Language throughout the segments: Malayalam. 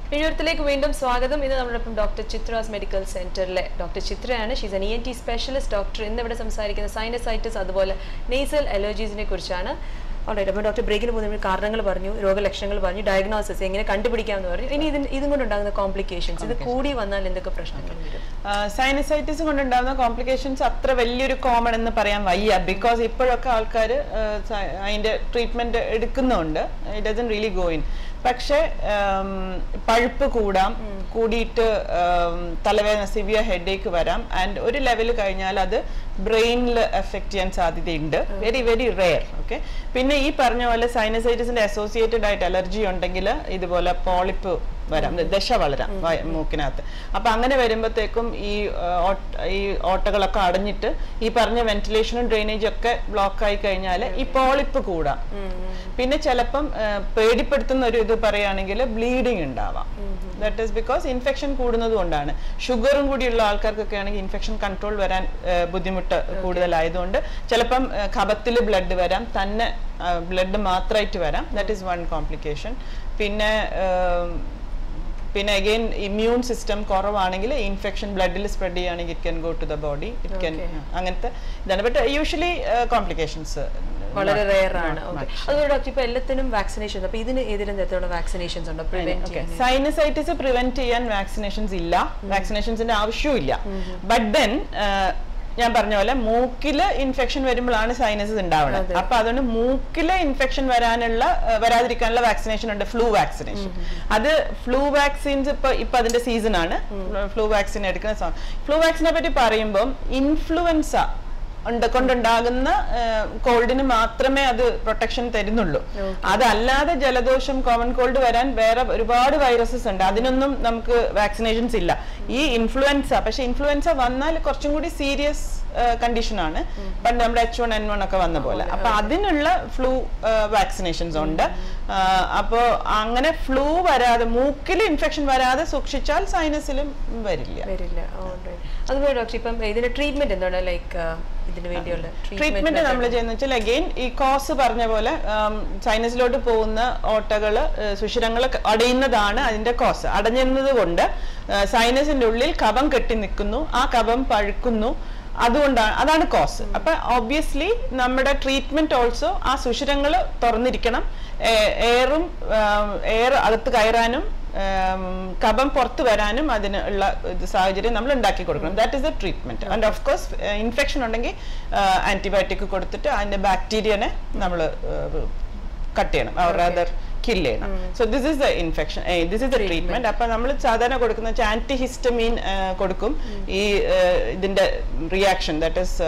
വിഴിയൂരത്തിലേക്ക് വീണ്ടും സ്വാഗതം ഇന്ന് നമ്മളോടൊപ്പം ഡോക്ടർ ചിത്രാസ് മെഡിക്കൽ സെന്ററിലെ ഡോക്ടർ ചിത്രയാണ് she's an E N T specialist doctor ഇന്ന് ഇവിടെ സംസാരിക്കുന്ന സൈനസൈറ്റിസ് അതുപോലെ നേസൽ അലർജീസിനെ കുറിച്ചാണ് ഓൾറൈറ്റ് അപ്പോൾ ഡോക്ടർ ബ്രേക്കിന് പോകുന്ന കാരണങ്ങൾ പറഞ്ഞു രോഗലക്ഷണങ്ങൾ പറഞ്ഞു ഡയഗ്നോസിസ് എങ്ങനെ കണ്ടുപിടിക്കാമെന്ന് പറഞ്ഞു ഇനി ഇതിന് ഇതും കൊണ്ടുണ്ടാകുന്ന കോംപ്ലിക്കേഷൻസ് ഇത് കൂടി വന്നാൽ എന്തൊക്കെ പ്രശ്നങ്ങൾ വരും സൈനസൈറ്റിസ് കൊണ്ടുണ്ടാകുന്ന കോംപ്ലിക്കേഷൻസ് അത്ര വലിയൊരു കോമൺ എന്ന് പറയാൻ വയ്യ ബിക്കോസ് ഇപ്പോഴൊക്കെ ആൾക്കാർ അതിന്റെ ട്രീറ്റ്മെന്റ് എടുക്കുന്നുണ്ട് it doesn't really go in പക്ഷേ ഉം, പഴുപ്പ് കൂടാം കൂടിയിട്ട് ഉം, തലവേദന സിവിയർ ഹെഡേക്ക് വരാം ആൻഡ് ഒരു ലെവൽ കഴിഞ്ഞാൽ അത് ബ്രെയിനിൽ എഫക്റ്റ് ചെയ്യാൻ സാധ്യതയുണ്ട് വെരി വെരി റെയർ ഓക്കെ പിന്നെ ഈ പറഞ്ഞ പോലെ സൈനസൈറ്റിസിന്റെ അസോസിയേറ്റഡ് ആയിട്ട് അലർജി ഉണ്ടെങ്കിൽ ഇതുപോലെ പോളിപ്പ് വരാം ദശ വളരാം വയ- മൂക്കിനകത്ത് അപ്പൊ അങ്ങനെ വരുമ്പോഴത്തേക്കും ഈ ആ, ഓട്ട- ഈ ഓട്ടകളൊക്കെ അടഞ്ഞിട്ട് ഈ പറഞ്ഞ വെന്റിലേഷനും ഡ്രെയിനേജും ഒക്കെ ബ്ലോക്ക് ആയി കഴിഞ്ഞാൽ ഈ പോളിപ്പ് കൂടാം പിന്നെ ചിലപ്പം ആ, പേടിപ്പെടുത്തുന്ന ഒരു ഇത് പറയുകയാണെങ്കിൽ ബ്ലീഡിങ് ഉണ്ടാവാം ദാറ്റ് ഈസ് ബിക്കോസ് ഇൻഫെക്ഷൻ കൂടുന്നത് കൊണ്ടാണ് ഷുഗറും കൂടിയുള്ള ആൾക്കാർക്കൊക്കെ ആണെങ്കിൽ ഇൻഫെക്ഷൻ കൺട്രോൾ വരാൻ ആ, ബുദ്ധിമുട്ട് കൂടുതലായതുകൊണ്ട് ചിലപ്പം കപത്തിൽ ബ്ലഡ് വരാം തന്നെ ബ്ലഡ് മാത്രമായിട്ട് വരാം ദാറ്റ് ഈസ് വൺ കോംപ്ലിക്കേഷൻ പിന്നെ ആ, പിന്നെ അഗെയിൻ ഇമ്മ്യൂൺ സിസ്റ്റം കുറവാണെങ്കിൽ ഇൻഫെക്ഷൻ ബ്ലഡിൽ സ്പ്രെഡ് ചെയ്യുകയാണെങ്കിൽ it can go to the body it can അങ്ങനത്തെ ഇതാണ് ബട്ട് യൂഷ്വലി കോംപ്ലിക്കേഷൻസ് വളരെ റെയർ ആണ് ഓക്കെ അതുപോലെ ഡോക്ടർ ഇപ്പൊ എല്ലാത്തിനും വാക്സിനേഷൻ അപ്പൊ ഇതിന് ഏതെങ്കിലും തരത്തിലുള്ള വാക്സിനേഷൻസ് ഉണ്ടോ പ്രിവെന്റ് ചെയ്യാൻ സൈനസൈറ്റിസ് പ്രിവെന്റ് ചെയ്യാൻ വാക്സിനേഷൻസ് ഇല്ല വാക്സിനേഷൻസിന്റെ ആവശ്യവും ബട്ട് ദെൻ ഞാൻ പറഞ്ഞ പോലെ മൂക്കില് ഇൻഫെക്ഷൻ വരുമ്പോഴാണ് സൈനസസ് ഉണ്ടാവുന്നത് അപ്പൊ അതുകൊണ്ട് മൂക്കില് ഇൻഫെക്ഷൻ വരാനുള്ള ആ, വരാതിരിക്കാനുള്ള വാക്സിനേഷൻ ഉണ്ട് ഫ്ലൂ വാക്സിനേഷൻ അത് ഫ്ലൂ വാക്സിൻസ് ഇപ്പൊ ഇപ്പൊ അതിന്റെ സീസൺ ആണ് ഫ്ലൂ വാക്സിൻ എടുക്കുന്ന ഫ്ലൂ വാക്സിനെ പറ്റി പറയുമ്പോൾ ഇൻഫ്ലുവൻസ ഉണ്ട് കൊണ്ടുണ്ടാകുന്ന കോൾഡിന് മാത്രമേ അത് പ്രൊട്ടക്ഷൻ തരുന്നുള്ളൂ അതല്ലാതെ ജലദോഷം കോമൺ കോൾഡ് വരാൻ വേറെ ഒരുപാട് വൈറസസ് ഉണ്ട് അതിനൊന്നും നമുക്ക് വാക്സിനേഷൻസ് ഇല്ല ഈ ഇൻഫ്ലുവൻസ പക്ഷെ ഇൻഫ്ലുവൻസ വന്നാൽ കുറച്ചും കൂടി സീരിയസ് കണ്ടീഷൻ ആണ് പണ്ട് നമ്മുടെ എച്ച് വൺ എൻ വൺ ഒക്കെ വന്ന പോലെ അപ്പൊ അതിനുള്ള ഫ്ലൂ വാക്സിനേഷൻസ് ഉണ്ട് ആ, അപ്പോ അങ്ങനെ ഫ്ലൂ വരാതെ മൂക്കിൽ ഇൻഫെക്ഷൻ വരാതെ സൂക്ഷിച്ചാൽ സൈനസിലും വരില്ല വരില്ല alright. അതുപോലെ ഡോക്ടർ ഇപ്പം ഇതിന്റെ ട്രീറ്റ്മെന്റ് എന്താണ് ലൈക്ക് ഇതിന് വേണ്ടിയുള്ള ട്രീറ്റ്മെന്റ് നമ്മൾ ചെയ്യുന്ന വെച്ചാൽ അഗെയിൻ ഈ കോസ് പറഞ്ഞ പോലെ സൈനസിലോട്ട് പോകുന്ന ഓട്ടകള് സുഷിരങ്ങൾ അടയുന്നതാണ് അതിന്റെ കോസ് അടഞ്ഞിരുന്നത് കൊണ്ട് സൈനസിന്റെ ഉള്ളിൽ കഫം കെട്ടി നിൽക്കുന്നു ആ കഫം പഴുക്കുന്നു അതുകൊണ്ടാണ് അതാണ് കോസ് അപ്പൊ ഒബ്വിയസ്ലി നമ്മുടെ ട്രീറ്റ്മെന്റ് ഓൾസോ ആ സുഷിരങ്ങൾ തുറന്നിരിക്കണം എയറും എയർ അകത്ത് കയറാനും ഉം, കഫം പുറത്ത് വരാനും അതിന് ഉള്ള ഇത് സാഹചര്യം നമ്മൾ ഉണ്ടാക്കി കൊടുക്കണം that is the treatment and of course infection ഉണ്ടെങ്കിൽ ആന്റിബയോട്ടിക് കൊടുത്തിട്ട് അതിന്റെ ബാക്ടീരിയനെ നമ്മൾ കട്ട് ചെയ്യണം അവർ അതർ കിൽ ചെയ്യണം so this is the infection this is the treatment അപ്പൊ നമ്മൾ സാധാരണ കൊടുക്കുന്ന വെച്ചാൽ ആന്റി ഹിസ്റ്റമീൻ കൊടുക്കും ഈ ഏഹ്, ഇതിന്റെ റിയാക്ഷൻ ദാറ്റ് ഇസ്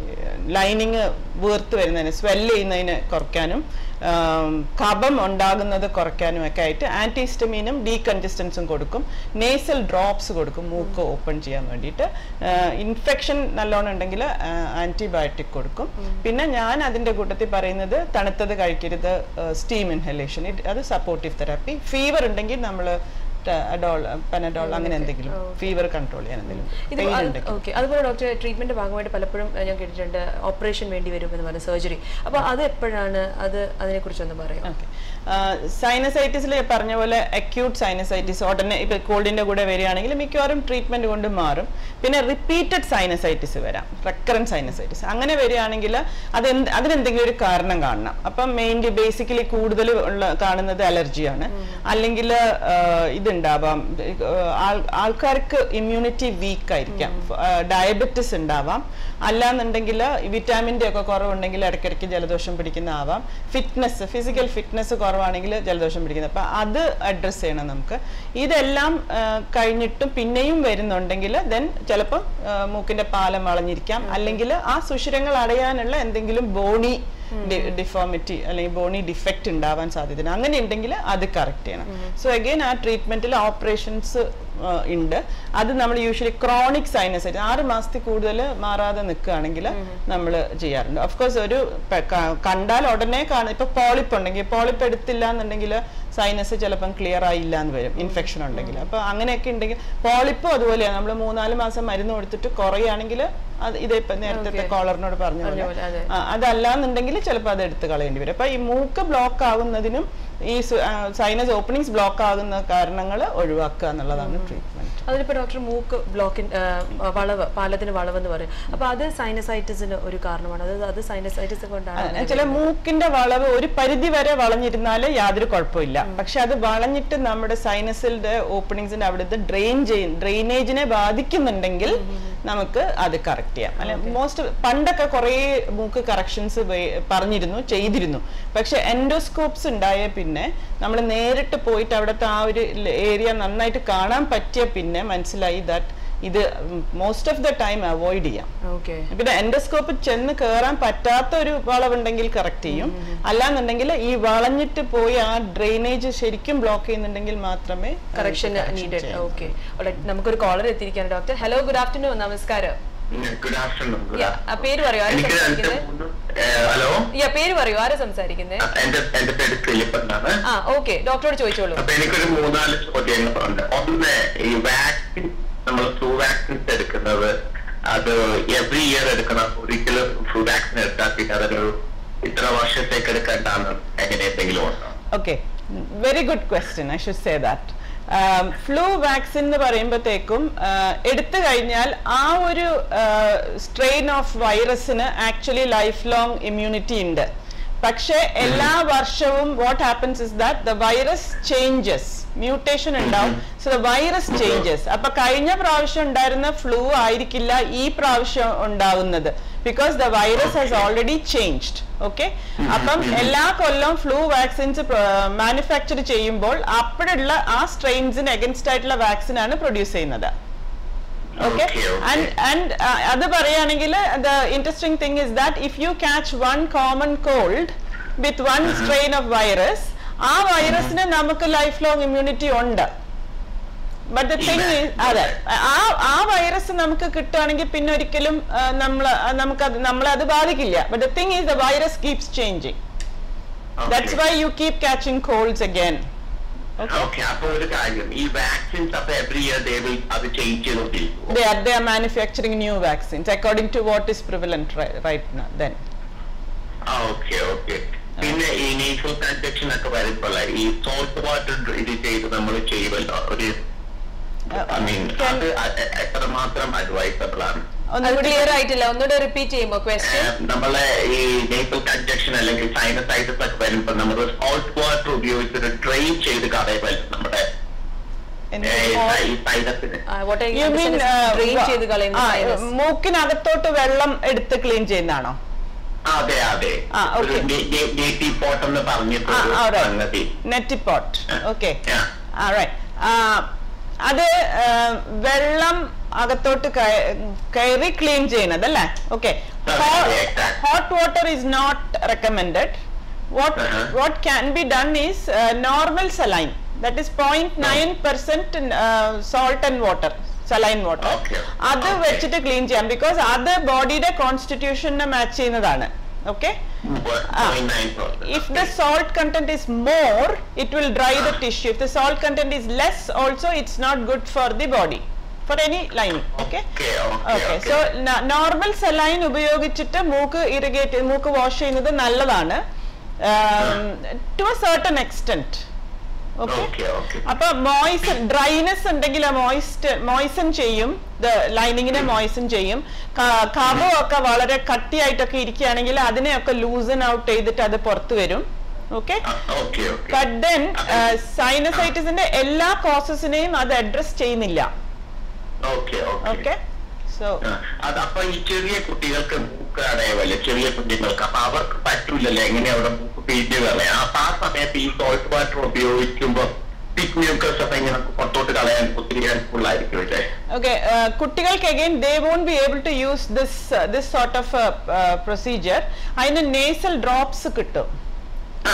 ലൈനിങ് വീർത്ത് വരുന്നതിന് സ്വെല്ല് ചെയ്യുന്നതിന് കുറയ്ക്കാനും ആം, കഫം ഉണ്ടാകുന്നത് കുറയ്ക്കാനും ഒക്കെ ആയിട്ട് ആന്റിഹിസ്റ്റമീനും ഡീകൺജസ്റ്റൻസും കൊടുക്കും നേസൽ ഡ്രോപ്സ് കൊടുക്കും മൂക്ക് ഓപ്പൺ ചെയ്യാൻ വേണ്ടിയിട്ട് ഇൻഫെക്ഷൻ നല്ലോണം ഉണ്ടെങ്കിൽ ആന്റിബയോട്ടിക് കൊടുക്കും പിന്നെ ഞാൻ അതിന്റെ കൂട്ടത്തിൽ പറയുന്നത് തണുത്തത് കഴിക്കരുത് സ്റ്റീം ഇൻഹലേഷൻ അത് സപ്പോർട്ടീവ് തെറാപ്പി ഫീവർ ഉണ്ടെങ്കിൽ നമ്മൾ അഡോൾ പെനഡോൾ അങ്ങനെ എന്തെങ്കിലും ഫീവർ കൺട്രോൾ ചെയ്യാൻ ഇത് എന്തെങ്കിലും pain ഉണ്ടെങ്കിൽ ഓക്കെ അതുപോലെ ഡോക്ടർ ട്രീറ്റ്മെന്റ് ഭാഗമായിട്ട് പലപ്പോഴും ഏഹ്, ഞാൻ കേട്ടിട്ടുണ്ട് ഓപ്പറേഷൻ വേണ്ടി വരും എന്ന് പറഞ്ഞ സർജറി അപ്പൊ അത് എപ്പോഴാണ് അത് അതിനെ കുറിച്ചൊന്ന് പറയാം ഓക്കെ സൈനസൈറ്റിസിൽ പറഞ്ഞ പോലെ അക്യൂട്ട് സൈനസൈറ്റിസ് ഉടനെ ഇപ്പൊ കോൾഡിന്റെ കൂടെ വരികയാണെങ്കിൽ മിക്കവാറും ട്രീറ്റ്മെന്റ് കൊണ്ട് മാറും പിന്നെ റിപ്പീറ്റഡ് സൈനസൈറ്റിസ് വരാം റെക്കറൻ സൈനസൈറ്റിസ് അങ്ങനെ വരികയാണെങ്കിൽ അത് എന്ത് അതിനെന്തെങ്കിലും ഒരു കാരണം കാണണം അപ്പം മെയിൻലി ബേസിക്കലി കൂടുതൽ ഉള്ള കാണുന്നത് അലർജിയാണ് അല്ലെങ്കിൽ ഇതുണ്ടാവാം ആഹ് ആൾ- ആൾക്കാർക്ക് ഇമ്മ്യൂണിറ്റി വീക്ക് ആയിരിക്കാം ഡയബറ്റിസ് ഉണ്ടാവാം അല്ലാന്നുണ്ടെങ്കിൽ വിറ്റാമിൻ്റെ ഒക്കെ കുറവുണ്ടെങ്കിൽ ഇടയ്ക്കിടയ്ക്ക് ജലദോഷം പിടിക്കുന്ന ആവാം ഫിറ്റ്നസ് ഫിസിക്കൽ ഫിറ്റ്നസ് കുറവാണെങ്കിൽ ജലദോഷം പിടിക്കുന്നത് അപ്പം അത് അഡ്രസ്സ് ചെയ്യണം നമുക്ക് ഇതെല്ലാം ആ, കഴിഞ്ഞിട്ടും പിന്നെയും വരുന്നുണ്ടെങ്കിൽ ദെൻ ചിലപ്പം ആ, മൂക്കിന്റെ പാലം വളഞ്ഞിരിക്കാം അല്ലെങ്കിൽ ആ സുഷിരങ്ങൾ അടയാനുള്ള എന്തെങ്കിലും ബോണി ഡിഫോമിറ്റി അല്ലെങ്കിൽ ബോണി ഡിഫക്റ്റ് ഉണ്ടാവാൻ സാധ്യതയുണ്ട് അങ്ങനെ ഉണ്ടെങ്കിൽ അത് കറക്റ്റ് ചെയ്യണം സോ അഗെയിൻ ആ ട്രീറ്റ്മെന്റിൽ ഓപ്പറേഷൻസ് ഉണ്ട് അത് നമ്മൾ യൂഷ്വലി ക്രോണിക് സൈനസൈറ്റിസ് ആറ് മാസത്തിൽ കൂടുതൽ മാറാതെ നിൽക്കുകയാണെങ്കിൽ നമ്മൾ ചെയ്യാറുണ്ട് ഓഫ് കോഴ്സ് ഒരു പ- ക- കണ്ടാൽ ഉടനെ കാണും ഇപ്പൊ പോളിപ്പ് ഉണ്ടെങ്കിൽ പോളിപ്പ് എടുത്തില്ല എന്നുണ്ടെങ്കിൽ സൈനസ് ചിലപ്പം ക്ലിയർ ആയില്ല എന്ന് വരും ഇൻഫെക്ഷൻ ഉണ്ടെങ്കിൽ അപ്പൊ അങ്ങനെയൊക്കെ ഉണ്ടെങ്കിൽ പോളിപ്പും അതുപോലെയാണ് നമ്മൾ മൂന്നാല് മാസം മരുന്ന് കൊടുത്തിട്ട് കുറയുകയാണെങ്കിൽ അത് ഇതേ ഇപ്പൊ നേരത്തെ Okay. കോളറിനോട് പറഞ്ഞ പറഞ്ഞ പോലെ പോലെ, അതെ. ആ, അതല്ലാന്നുണ്ടെങ്കിൽ ചിലപ്പോൾ അത് എടുത്ത് കളയേണ്ടി വരും അപ്പൊ ഈ മൂക്ക് ബ്ലോക്ക് ആകുന്നതിനും ഈ സൈനസ് ഓപ്പണിങ്സ് ബ്ലോക്ക് ആകുന്ന കാരണങ്ങൾ ഒഴിവാക്കുക എന്നുള്ളതാണ് ട്രീറ്റ്മെന്റ് അതിലിപ്പോ ഡോക്ടർ മൂക്ക് ബ്ലോക്കിൻ വളവ് പാലത്തിന് വളവ് എന്ന് പറയും അപ്പൊ അത് സൈനസൈറ്റിസിന് ഒരു കാരണമാണ് അത് അത് സൈനസൈറ്റിസ് കൊണ്ടാണ് അങ്ങനെ ചില മൂക്കിന്റെ വളവ് ഒരു പരിധി വരെ വളഞ്ഞിരുന്നാൽ യാതൊരു കുഴപ്പമില്ല പക്ഷെ അത് വളഞ്ഞിട്ട് നമ്മുടെ സൈനസിന്റെ ഓപ്പണിങ്സിന്റെ അവിടുത്തെ ഡ്രെയിൻ ചെയ്യും ഡ്രെയിനേജിനെ ബാധിക്കുന്നുണ്ടെങ്കിൽ നമുക്ക് അത് കറക്റ്റ് ചെയ്യാം അല്ലെ മോസ്റ്റ് പണ്ടൊക്കെ കുറേ മൂക്ക് കറക്ഷൻസ് പറഞ്ഞിരുന്നു ചെയ്തിരുന്നു പക്ഷെ എൻഡോസ്കോപ്സ് ഉണ്ടായ പിന്നെ നമ്മൾ നേരിട്ട് പോയിട്ട് അവിടുത്തെ ആ ഒരു ഏരിയ നന്നായിട്ട് കാണാൻ പറ്റിയ പിന്നെ മനസ്സിലായി ദാറ്റ് ഇത് most of the time avoid ചെയ്യാം ഓക്കെ പിന്നെ എൻഡോസ്കോപ്പ് ചെന്ന് കയറാൻ പറ്റാത്ത ഒരു വളവുണ്ടെങ്കിൽ കറക്റ്റ് ചെയ്യും അല്ലാന്നുണ്ടെങ്കിൽ ഈ വളഞ്ഞിട്ട് പോയി ആ ഡ്രെയിനേജ് ശരിക്കും ബ്ലോക്ക് ചെയ്യുന്നുണ്ടെങ്കിൽ മാത്രമേ കറക്ഷൻ നീഡഡ് ഓക്കെ നമുക്കൊരു കോളർ എത്തിയിരിക്കുകയാണ് ഡോക്ടർ ഹലോ ഗുഡ് ആഫ്റ്റർനൂൺ നമസ്കാരം ഗുഡ് ആഫ്റ്റർനൂൺ Yeah, ആ പേര് പറയൂ ആരാ എനിക്ക് രണ്ട് സംസാരിക്കുന്നത് മൂന്ന് ഹലോ യാ പേര് പറയൂ ആരാ സംസാരിക്കുന്നത് എന്റെ എന്റെ പേര് ഫിലിപ്പ് എന്നാണ് ആ ഓക്കെ ഡോക്ടറോട് ചോദിച്ചോളൂ അപ്പൊ എനിക്കൊരു മൂന്നാല് ചോദ്യങ്ങളുണ്ട് ഒന്ന് ഈ വാക്സിൻ നമ്മൾ ഫ്ലൂ വാക്സിൻസ് എടുക്കുന്നത് അത് എവറി ഇയർ എടുക്കണം ഒരിക്കലും ഫ്ലൂ വാക്സിൻ എടുത്താൽ പിന്നെ അതൊരു ഇത്ര വർഷത്തേക്ക് എടുക്കേണ്ടാന്ന് എങ്ങനെ എന്തെങ്കിലും ഉണ്ടോ okay very good question I should say that flu vaccine എന്ന് പറയുമ്പോഴത്തേക്കും എടുത്തു കഴിഞ്ഞാൽ ആ ഒരു സ്ട്രെയിൻ ഓഫ് വൈറസിന് ആക്ച്വലി ലൈഫ് ലോങ് ഇമ്മ്യൂണിറ്റി ഉണ്ട് പക്ഷെ എല്ലാ വർഷവും what happens is that the virus changes mutation ഉണ്ടാവും സോ ദ വൈറസ് ചേഞ്ചസ് അപ്പൊ കഴിഞ്ഞ പ്രാവശ്യം ഉണ്ടായിരുന്ന ഫ്ലൂ ആയിരിക്കില്ല ഈ പ്രാവശ്യം ഉണ്ടാവുന്നത് because the virus has already changed okay അപ്പം എല്ലാ കൊല്ലം ഫ്ലൂ വാക്സിൻസ് മാനുഫാക്ചർ ചെയ്യുമ്പോൾ അപ്പോഴുള്ള ആ സ്ട്രെയിൻസിന് അഗൻസ്റ്റ് ആയിട്ടുള്ള വാക്സിൻ ആണ് പ്രൊഡ്യൂസ് ചെയ്യുന്നത് okay Okay, okay. and and uh, അത് പറയുകയാണെങ്കിൽ the interesting thing is that if you catch one common cold with one strain of virus ആ വൈറസിന് നമുക്ക് ലൈഫ് ലോങ് ഇമ്മ്യൂണിറ്റി ഉണ്ട് ബട്ട് ദ തിങ് അതെ ആ ആ വൈറസ് നമുക്ക് കിട്ടുകയാണെങ്കിൽ പിന്നെ ഒരിക്കലും നമ്മൾ നമുക്കത് നമ്മളെ അത് ബാധിക്കില്ല but the thing is the virus keeps changing that's why you keep catching colds again okay അപ്പൊ ഒരു കാര്യം ഈ വാക്സിൻസ് അപ്പൊ എവറി ഇയർ ദേ വിൽ അത് ചേഞ്ച് ചെയ്തോണ്ടിരിക്കും they are they are manufacturing new vaccines according to what is prevalent right, right now then ആ ഓക്കെ ഓക്കെ പിന്നെ ഈ നേച്ചർ കൺജക്ഷൻ ഒക്കെ വരുമ്പോൾ ഈ സോൾട്ട് വാട്ടർ ഇത് ചെയ്ത് നമ്മൾ ചെയ്യുമല്ലോ ഒരു ഐ മീൻ can- അത് അ- എ- എത്രമാത്രം അഡ്വൈസബിൾ ആണ് അത് ഒന്നുകൂടി ക്ലിയർ ആയിട്ടില്ല ഒന്നുകൂടെ റിപ്പീറ്റ് ചെയ്യുമ്പോ ക്വസ്റ്റ്യൻ ഏഹ് നമ്മളെ ഈ നേച്ചർ കൺജക്ഷൻ അല്ലെങ്കിൽ സൈനസൈറ്റിസ് ഒക്കെ വരുമ്പോൾ നമ്മൾ സോൾട്ട് വാട്ടർ ഉപയോഗിച്ചിട്ട് ഡ്രെയിൻ ചെയ്ത് കളയുമ്പോൾ നമ്മുടെ എന്ത് ഏഹ്, all- ഈ സൈനസിന് what You mean, uh, drain വ- ചെയ്ത് കളയുന്ന ആ, virus. മൂക്കിനകത്തോട്ട് വെള്ളം എടുത്ത് ക്ലീൻ ചെയ്യുന്നതാണോ അതെ അതെ ആ, ഒരു okay. നേറ്റീവ് പോട്ട് എന്ന് പറഞ്ഞിട്ട് ആ, ഒരു alright. സംഗതി നെറ്റിപ്പോട്ട് ഓക്കെ Yeah. അത് ആ, വെള്ളം അകത്തോട്ട് കയ- കയറി ക്ലീൻ ചെയ്യുന്നത് അല്ലേ ഓക്കെ അതെ, അതെ, exact. Hot water is not recommended what Uh-huh. What can be done is normal saline that is point nine percent salt and water saline water Okay. അത് Okay. വെച്ചിട്ട് ക്ലീൻ ചെയ്യാം ബിക്കോസ് അത് ബോഡിയുടെ കോൺസ്റ്റിറ്റ്യൂഷനെ മാച്ച് ചെയ്യുന്നതാണ് okay if the salt content is more it will dry the tissue if the salt content is less also it's not good for the body for any lining okay Okay, okay, okay okay. so normal saline ഉപയോഗിച്ചിട്ട് മൂക്ക് ഇറിഗേറ്റ് മൂക്ക് വാഷ് ചെയ്യുന്നത് നല്ലതാണ് to a certain extent okay Okay, okay. അപ്പൊ മോയ്സൺ ഡ്രൈനെസ് ഉണ്ടെങ്കിൽ മോയിസ്റ്റ് മോയ്സൺ ചെയ്യും ലൈനിങ്ങിനെ മോയ്സൺ ചെയ്യും ക- കഫം ഒക്കെ വളരെ കട്ടിയായിട്ടൊക്കെ ഇരിക്കുകയാണെങ്കിൽ അതിനെയൊക്കെ ലൂസൺ ഔട്ട് ചെയ്തിട്ട് അത് പുറത്തു വരും okay okay okay but then സൈനസൈറ്റിസിന്റെ എല്ലാ കോസസിനെയും അത് അഡ്രസ് ചെയ്യുന്നില്ല ഓക്കെ ഓക്കെ ഓക്കെ സോ അതപ്പൊ ഈ ചെറിയ കുട്ടികൾക്ക് മൂക്ക് അടയവല്ലേ ചെറിയ കുഞ്ഞുങ്ങൾക്ക് അപ്പൊ അവർക്ക് പറ്റൂലല്ലോ എങ്ങനെ അവിടെ മൂക്ക് പിഴിഞ്ഞ് കളയാം അപ്പൊ ആ സമയത്ത് ഈ സോൾട്ട് വാട്ടർ ഉപയോഗിക്കുമ്പോ തിക് മ്യൂക്കസ് ഒക്കെ ഇങ്ങനെ പുറത്തോട്ട് കളയാൻ ഒത്തിരി ഹെൽപ്ഫുൾ ആയിരിക്കും അല്ലേ okay uh, കുട്ടികൾക്ക് again they won't be able to use this uh, this sort of uh, uh, procedure അതിന് nasal drops കിട്ടും ആ,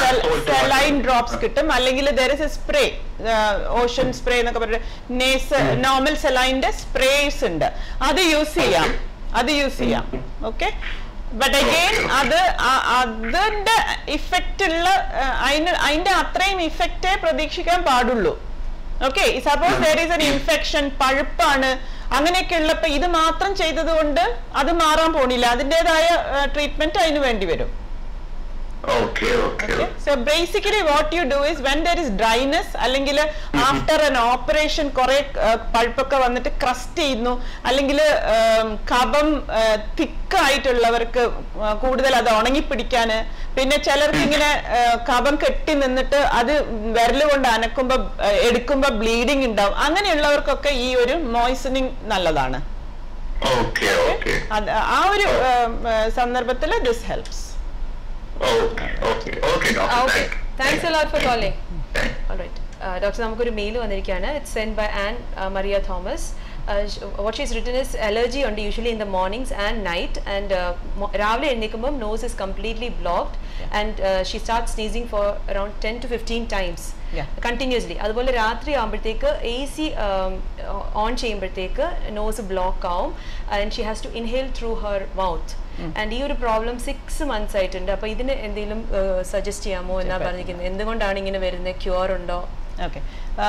salt സെലൈൻ water. ഡ്രോപ്സ് കിട്ടും അല്ലെങ്കിൽ there is a spray ocean spray എന്നൊക്കെ പറഞ്ഞിട്ട് നേസ് നോർമൽ സെലൈൻ്റെ സ്പ്രേസ് ഉണ്ട് അത് യൂസ് ചെയ്യാം അത് യൂസ് ചെയ്യാം okay but again Okay, okay. അത് ആ- അതിന്റെ ഇഫക്റ്റ് ഉള്ള ആ, അതിന് അതിന്റെ അത്രയും ഇഫക്റ്റേ പ്രതീക്ഷിക്കാൻ പാടുള്ളൂ okay suppose there is an infection പഴുപ്പാണ് അങ്ങനെയൊക്കെ ഉള്ളപ്പോ ഇത് മാത്രം ചെയ്തത് കൊണ്ട് അത് മാറാൻ പോണില്ല അതിൻ്റെതായ ട്രീറ്റ്മെന്റ് അതിന് വേണ്ടി വരും Okay, okay. Okay. So basically what you do is when there is dryness അല്ലെങ്കിൽ ആഫ്റ്റർ an ഓപ്പറേഷൻ കുറെ പഴുപ്പൊക്കെ വന്നിട്ട് ക്രസ്റ്റ് ചെയ്യുന്നു അല്ലെങ്കിൽ കഫം തിക്ക് ആയിട്ടുള്ളവർക്ക് ആ, കൂടുതൽ അത് ഉണങ്ങിപ്പിടിക്കാന് പിന്നെ ചിലർക്ക് ഇങ്ങനെ ആ, കഫം കെട്ടി നിന്നിട്ട് അത് വിരല് കൊണ്ട് അനക്കുമ്പോ ആ, എടുക്കുമ്പോ ബ്ലീഡിങ് ഉണ്ടാവും അങ്ങനെയുള്ളവർക്കൊക്കെ ഈ ഒരു മോയ്സണിങ് നല്ലതാണ് Okay, okay. അത് ആ ഒരു സന്ദർഭത്തിൽ this helps Okay, okay. Okay, doctor. Okay Thank you. Thanks a lot for calling Thank alright doctor നമുക്കൊരു മെയിൽ വന്നിരിക്കുകയാണ് it's send by Ann Maria Thomas what she's written is allergy ഉണ്ട് usually in the mornings and night and രാവിലെ എഴുന്നേൽക്കുമ്പോൾ nose is completely blocked and she start sneezing for around ten to fifteen times Yeah. Continuously അതുപോലെ രാത്രി ആകുമ്പോഴത്തേക്ക് എ സി ഓൺ ചെയ്യുമ്പോഴത്തേക്ക് നോസ് ബ്ലോക്ക് ആവും and she has to inhale through her mouth and ഈ ഒരു പ്രോബ്ലം സിക്സ് മന്ത്സ് ആയിട്ടുണ്ട് അപ്പൊ ഇതിന് എന്തെങ്കിലും സജസ്റ്റ് ചെയ്യാമോ എന്നാ പറഞ്ഞിരിക്കുന്നത് എന്തുകൊണ്ടാണ് ഇങ്ങനെ വരുന്നത് ക്യൂർ ഉണ്ടോ ഓക്കെ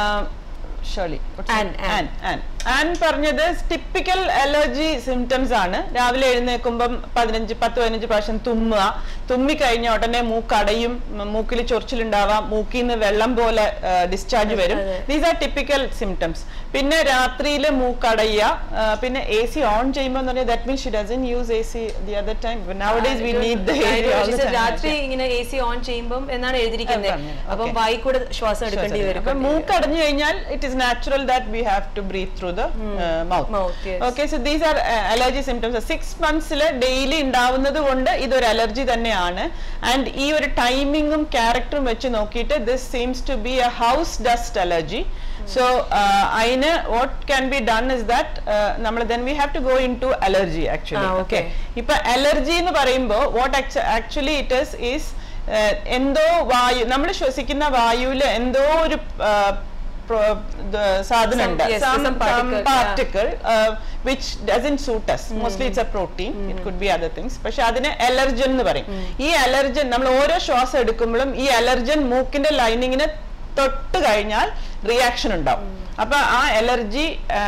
ഷോളി ആൻ, ആൻ. ആൻ ആൻ പറഞ്ഞത് ടിപ്പിക്കൽ അലർജി സിംറ്റംസ് ആണ് രാവിലെ എഴുന്നേൽക്കുമ്പം പതിനഞ്ച് പത്ത് പതിനഞ്ച് പ്രാവശ്യം തുമ്മുക തുമ്മി കഴിഞ്ഞ ഉടനെ മൂക്കടയും മൂക്കിൽ ചൊറിച്ചിലുണ്ടാവാം മൂക്കിൽ നിന്ന് വെള്ളം പോലെ ഡിസ്ചാർജ് വരും അതെ. ദീസ് ആർ ടിപ്പിക്കൽ സിംറ്റംസ് പിന്നെ രാത്രിയിൽ മൂക്കടയുക ആ, പിന്നെ എ സി ഓൺ ചെയ്യുമ്പോൾ എന്ന് പറഞ്ഞാൽ that means she doesn't use A C the other time nowadays we need the She said രാത്രി ഇങ്ങനെ എ സി ഓൺ ചെയ്യുമ്പോൾ എന്നാണ് എഴുതിയിരിക്കുന്നത് അത് പറഞ്ഞത്. അപ്പം Okay. വായി കൂടെ ശ്വാസം എടുക്കേണ്ടി വരും അപ്പൊ മൂക്ക് അടഞ്ഞു കഴിഞ്ഞാൽ it is natural that we have to breathe through the mouth Mouth, yes. Okay so these are allergy symptoms six മന്ത്സിൽ ഡെയിലി ഉണ്ടാവുന്നത് കൊണ്ട് ഇതൊരു അലർജി തന്നെയാണ് ആൻഡ് ഈ ഒരു ടൈമിങ്ങും ക്യാരക്ടറും വെച്ച് നോക്കിയിട്ട് this seems to be a house dust allergy so അതിന് what can be done is that നമ്മൾ then we have to go in to allergy actually ആ, ഓക്കെ okay. ഇപ്പൊ അലർജി എന്ന് പറയുമ്പോൾ what actually it is is എന്തോ വായു നമ്മൾ ശ്വസിക്കുന്ന വായുവിൽ എന്തോ ഒരു സാധനം ഉണ്ട് Some- yes, some particle, yeah. Particle which doesn't suit us mostly it's a protein it could be other things പക്ഷെ അതിനെ അലർജൻ എന്ന് പറയും ഈ അലർജൻ നമ്മൾ ഓരോ ശ്വാസം എടുക്കുമ്പോഴും ഈ അലർജൻ മൂക്കിന്റെ ലൈനിങ്ങിന് തൊട്ട് കഴിഞ്ഞാൽ റിയാക്ഷൻ ഉണ്ടാവും അപ്പൊ ആ അലർജി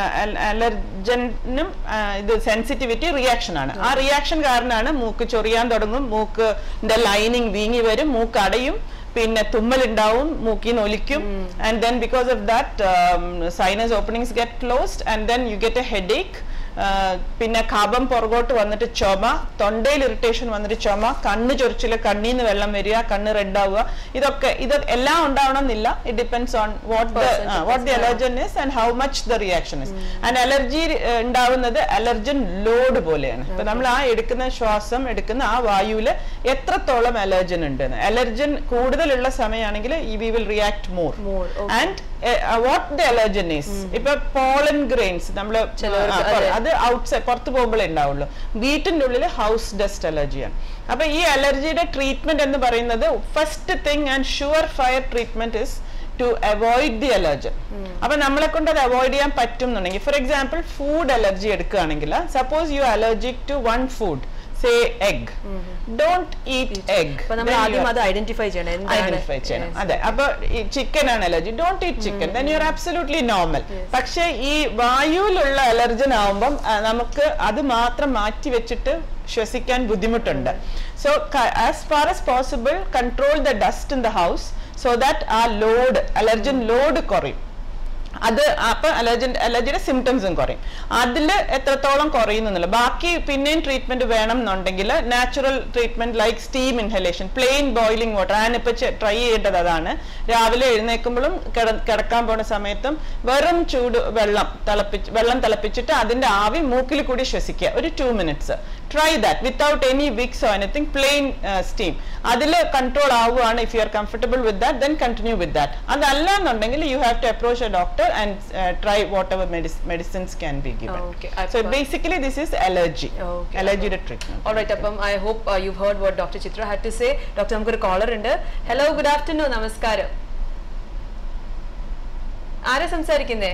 അലർജനും ഇത് സെൻസിറ്റിവിറ്റി റിയാക്ഷൻ ആണ് ആ റിയാക്ഷൻ കാരണമാണ് മൂക്ക് ചൊറിയാൻ തുടങ്ങും മൂക്കിന്റെ ലൈനിങ് വീങ്ങി വരും മൂക്ക് അടയും പിന്നെ തുമ്മലുണ്ടാവും മൂക്കിന്ന് ഒലിക്കും and then because of that sinus openings get closed and then you get a headache പിന്നെ കഫം പുറകോട്ട് വന്നിട്ട് ചുമ തൊണ്ടയിൽ ഇറിറ്റേഷൻ വന്നിട്ട് ചുമ കണ്ണ് ചൊറിച്ചില് കണ്ണീന്ന് വെള്ളം വരിക കണ്ണ് റെഡ് ആവുക ഇതൊക്കെ ഇത് എല്ലാം ഉണ്ടാവണം എന്നില്ല it depends on what the Person what the depends, allergen is and how much the reaction is and allergy ഉണ്ടാവുന്നത് അലർജൻ ലോഡ് പോലെയാണ് ഇപ്പൊ നമ്മൾ ആ എടുക്കുന്ന ശ്വാസം എടുക്കുന്ന ആ വായുവില് എത്രത്തോളം അലർജൻ ഉണ്ട് അലർജൻ കൂടുതലുള്ള സമയമാണെങ്കിൽ we will react more More, okay. And what the allergen is ഇപ്പൊ പോളൻ ഗ്രെയിൻസ് നമ്മള് ചിലവർക്ക് ആ, അതെ. അത് ഔട്ട്സൈഡ് പുറത്ത് പോകുമ്പോഴേ ഉണ്ടാവുള്ളൂ വീട്ടിന്റെ ഉള്ളിൽ ഹൗസ് ഡസ്റ്റ് അലർജിയാണ് അപ്പൊ ഈ അലർജിയുടെ ട്രീറ്റ്മെന്റ് എന്ന് പറയുന്നത് first thing and sure fire treatment is to avoid the allergen അപ്പൊ നമ്മളെ കൊണ്ട് അത് അവോയ്ഡ് ചെയ്യാൻ പറ്റും എന്നുണ്ടെങ്കിൽ ഫോർ എക്സാമ്പിൾ ഫുഡ് അലർജി എടുക്കുകയാണെങ്കിൽ suppose you allergic to one food say egg don't eat egg അപ്പൊ നമ്മൾ ആദ്യം അത് ഐഡന്റിഫൈ ചെയ്യണം എന്താണ് ഐഡന്റിഫൈ ചെയ്യണം Yes. അതെ അപ്പൊ ഈ ചിക്കൻ ആണ് allergy don't eat chicken then you are absolutely normal പക്ഷെ ഈ വായുവിലുള്ള അലർജൻ ആവുമ്പം ആ, നമുക്ക് അത് മാത്രം മാറ്റി വെച്ചിട്ട് ശ്വസിക്കാൻ ബുദ്ധിമുട്ടുണ്ട് so as far as possible control the dust in the house so that ആ ലോഡ് അലർജൻ ലോഡ് കുറയും അത് അപ്പൊ അലർജൻ അലർജിയുടെ സിംറ്റംസും കുറയും അതിൽ എത്രത്തോളം കുറയുന്നില്ല ബാക്കി പിന്നെയും ട്രീറ്റ്മെന്റ് വേണം എന്നുണ്ടെങ്കിൽ natural treatment like steam inhalation plain boiling water ഞാനിപ്പോ ട്രൈ ചെയ്യേണ്ടത് അതാണ് രാവിലെ എഴുന്നേൽക്കുമ്പോഴും കിട- കിടക്കാൻ പോണ സമയത്തും വെറും ചൂട് വെള്ളം തിളപ്പിച്ച് വെള്ളം തിളപ്പിച്ചിട്ട് അതിന്റെ ആവി മൂക്കിൽ കൂടി ശ്വസിക്കുക ഒരു two minutes try that without any Vicks or anything plain steam അതിൽ കൺട്രോൾ ആവുകയാണ് if you are comfortable with that then continue with that അതല്ല എന്നുണ്ടെങ്കിൽ you have to approach a doctor and try whatever medicines can be given Okay, so അപ്പൊ- basically this is allergy Okay, അലർജിയുടെ ട്രീറ്റ്മെന്റ് ഓൾറൈറ്റ് അപ്പം I hope you heard what doctor Chitra had to say doctor നമുക്കൊരു കോളർ ഉണ്ട് ഹലോ ഗുഡ് ആഫ്റ്റർനൂൺ നമസ്കാരം ആരാ സംസാരിക്കുന്നേ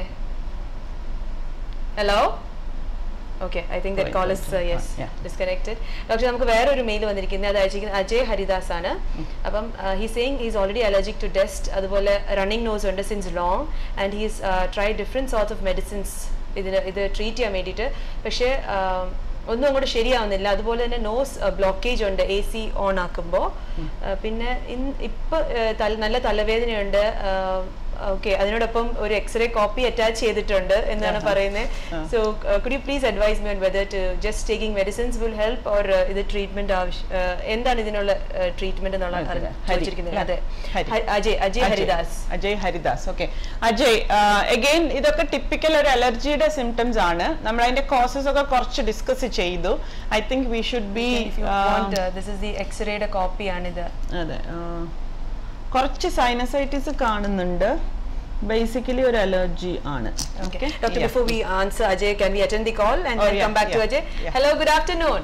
hello okay I think that call is yes Yeah. Disconnected doctor നമുക്ക് വേറെ ഒരു മെയിൽ വന്നിരിക്കുന്നത് അത് അയച്ചിരിക്കുന്നത് അജയ് ഹരിദാസ് ആണ് അപ്പം he saying is already allergic to dust അതുപോലെ റണ്ണിങ് നോസ് ഉണ്ട് since long and he's try different sorts of medicines ഇതിന് ഇത് ട്രീറ്റ് ചെയ്യാൻ വേണ്ടിയിട്ട് പക്ഷേ ആം, ഒന്നും അങ്ങോട്ട് ശരിയാവുന്നില്ല അതുപോലെ തന്നെ നോസ് ബ്ലോക്കേജ് ഉണ്ട് എ സി ഓൺ ആക്കുമ്പോൾ പിന്നെ ഇൻ ഇപ്പം നല്ല തലവേദനയുണ്ട് ഓക്കെ അതിനോടൊപ്പം ഒരു എക്സ്റേ കോപ്പി അറ്റാച്ച് ചെയ്തിട്ടുണ്ട് എന്നാണ് പറയുന്നത് so could you please advise me on whether to just taking medicines will help or ഇത് ട്രീറ്റ്മെന്റ് ആവശ്യം uh, എന്താണ് ഇതിനുള്ള ട്രീറ്റ്മെന്റ് എന്നുള്ള ഹരി. ചോദിച്ചിരിക്കുന്നത് അതെ ഹരി. ഹ- അജയ് അജയ് ഹരിദാസ് അജയ് ഹരിദാസ് ഓക്കെ അജയ് അഗൈൻ ഇതൊക്കെ ടിപ്പിക്കൽ ഒരു അലർജിയുടെ സിംറ്റംസ് ആണ് നമ്മൾ അതിന്റെ കോസസ് ഒക്കെ കുറച്ച് ഡിസ്കസ് ചെയ്തു I think we should be if you want uh, this is the എക്സ്റേയുടെ കോപ്പിയാണിത് അതെ ആ, കുറച്ച് സൈനസൈറ്റിസ് കാണുന്നുണ്ട് ബേസിക്കലി ഒരു അലർജി ആണ് Okay. Doctor, before we answer Ajay, can we attend the call and Oh, then yeah, come back to yeah, Ajay? yeah. Hello, good afternoon.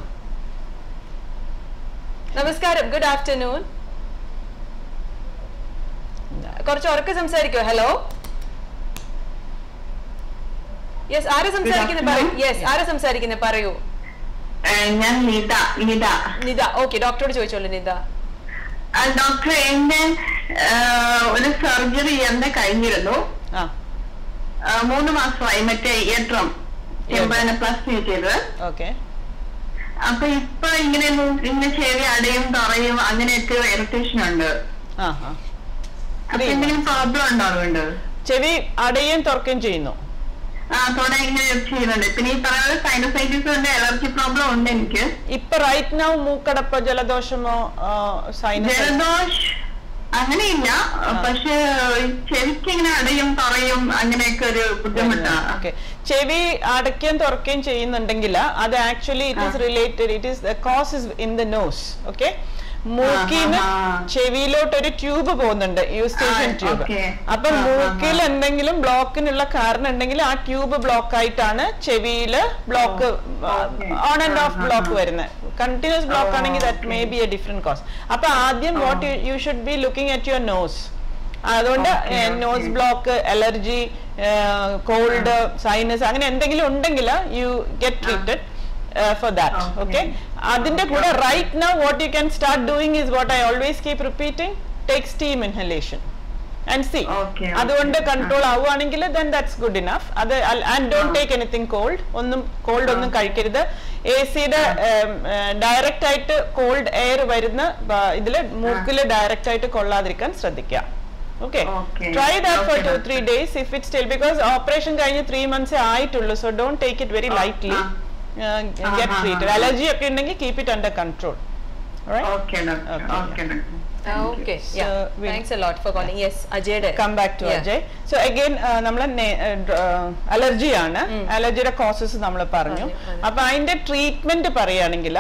നമസ്കാരം ഗുഡ് ആഫ്റ്റർനൂൺ കുറച്ച് ഉറക്കെ സംസാരിക്കോ ഹലോ യെസ് ആരാ സംസാരിക്കുന്നത് പറയൂ യെസ് ആരാ സംസാരിക്കുന്നത് പറയൂ ഞാൻ നിത നിത നിത ഓക്കെ ഡോക്ടറോട് ചോദിച്ചോളൂ നിത ഡോക്ടർ എന്റെ ആ, ഒരു സർജറി എന്റെ കഴിഞ്ഞിരുന്നു ആ ആ, മൂന്ന് മാസമായി മറ്റേ ഇയട്രം ചെമ്പാന പ്ലസ് ചെയ്തത് ഓക്കെ അപ്പൊ ഇപ്പൊ ഇങ്ങനെ മൂ- ഇങ്ങനെ ചെവി അടയും തറയും അങ്ങനെയൊക്കെ ഇറിറ്റേഷൻ ഉണ്ട് ആ ആ അപ്പൊ എന്തെങ്കിലും പ്രോബ്ലം ഉണ്ടോ അതുകൊണ്ട് ചെവി അടയുകയും തുറക്കുകയും ചെയ്യുന്നു ആ തൊട ഇങ്ങനെ ചെയ്യുന്നുണ്ട് പിന്നെ ഈ പറയുന്നത് സൈനസൈറ്റിസ് ഉണ്ട് അലർജി പ്രോബ്ലം ഉണ്ട് എനിക്ക് ഇപ്പൊ റൈറ്റ് നൗ മൂക്കടപ്പോ ജലദോഷമോ സൈനസ് ജലദോഷ് അങ്ങനെയില്ല പക്ഷെ ചെവിക്ക് ഇങ്ങനെ അടയും പറയും അങ്ങനെയൊക്കെ ഒരു ബുദ്ധിമുട്ടാ ഓക്കെ ചെവി അടയ്ക്കുകയും തുറക്കുകയും ചെയ്യുന്നുണ്ടെങ്കിൽ അത് actually it is related it is cause is in the nose okay മൂക്കിന്ന് ആ, ആ, ആ. ചെവിയിലോട്ട് ഒരു ട്യൂബ് പോകുന്നുണ്ട് യൂസ്റ്റേഷൻ ആ, ട്യൂബ് okay. അപ്പൊ ആ, ആ, മൂക്കിൽ ആ. എന്തെങ്കിലും ബ്ലോക്കിനുള്ള കാരണം ഉണ്ടെങ്കിൽ ആ ട്യൂബ് ബ്ലോക്ക് ആയിട്ടാണ് ചെവിയില് ബ്ലോക്ക് okay. ഓൺ ആൻഡ് ആ, ഓഫ് ആ, ബ്ലോക്ക് ആ. വരുന്നത് കണ്ടിന്യൂസ് ബ്ലോക്ക് Oh, ആണെങ്കിൽ that may okay. Be a different cause അപ്പൊ ആദ്യം what you should be looking at your nose അതുകൊണ്ട് Okay, nose okay. Block allergy cold sinus അങ്ങനെ എന്തെങ്കിലും ഉണ്ടെങ്കിൽ you get treated for that Okay. Okay അതിന്റെ കൂടെ right now what you can start doing is what I always keep repeating take steam inhalation and see Okay, അതുകൊണ്ട് okay. കൺട്രോൾ ആവുകയാണെങ്കിൽ ദെൻ ദാറ്റ്സ് ഗുഡ് ഇനഫ് അത് and don't take anything cold ഒന്നും കോൾഡ് ഒന്നും കഴിക്കരുത് എ സിയുടെ ഡയറക്റ്റ് ആയിട്ട് കോൾഡ് എയർ വരുന്ന ബ- ഇതില് മൂക്കില് ഡയറക്റ്റ് ആയിട്ട് കൊള്ളാതിരിക്കാൻ ശ്രദ്ധിക്കുക okay Okay. Try that for Okay, two doctor. Three days if it still because operation കഴിഞ്ഞ് ത്രീ മന്ത്സേ ആയിട്ടുള്ളൂ so don't take it very ആ, ലൈറ്റ്ലി ആ. ഗെറ്റ് ആ, ആ, ട്രീറ്റഡ് ആ. അലർജി ഒക്കെ ഉണ്ടെങ്കിൽ keep it under control okay doctor Okay. Okay doctor okay So, we- thanks lot for calling yes അജയുടെ come back to Yeah. Ajay so again നമ്മൾ അലർജിയാണ് അലർജിയുടെ കോസസ് നമ്മൾ പറഞ്ഞു പറഞ്ഞു, അതെ. അപ്പൊ അതിന്റെ ട്രീറ്റ്മെന്റ് പറയുകയാണെങ്കിൽ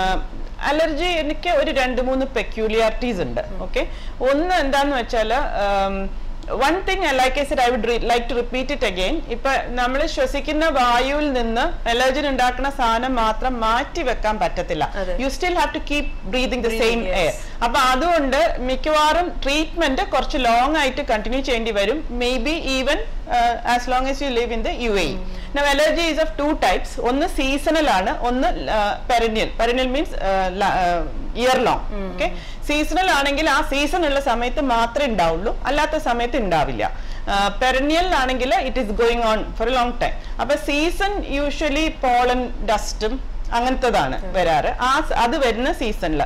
അലർജി എനിക്ക് ഒരു രണ്ട് മൂന്ന് പെക്യൂലിയാരിറ്റീസ് ഉണ്ട് ഓക്കെ ഒന്ന് എന്താന്ന് വെച്ചാല് one thing like I said I would like to repeat it again ഇപ്പൊ നമ്മൾ ശ്വസിക്കുന്ന വായുവിൽ നിന്ന് അലർജൻ ഉണ്ടാക്കുന്ന സാധനം മാത്രം മാറ്റി വെക്കാൻ പറ്റത്തില്ല അതെ. You still have to keep breathing the same Breathing, yes. Air അപ്പൊ അതുകൊണ്ട് മിക്കവാറും ട്രീറ്റ്മെന്റ് കുറച്ച് ലോങ് ആയിട്ട് കണ്ടിന്യൂ ചെയ്യേണ്ടി വരും maybe even as long as you live in the U A allergy is of two types ഒന്ന് സീസണൽ ആണ് ഒന്ന് perennial perennial means year long okay seasonal ആണെങ്കിൽ ആ സീസൺ ഉള്ള സമയത്ത് മാത്രമേ ഉണ്ടാവുള്ളൂ അല്ലാത്ത സമയത്ത് ഉണ്ടാവില്ല പെരന്യൽ ആണെങ്കിൽ it is going on for a long time അപ്പൊ സീസൺ യൂഷ്വലി പോളൻ ഡസ്റ്റും അങ്ങനത്തതാണ് വരാറ് ആ സ- അത് വരുന്ന സീസണിൽ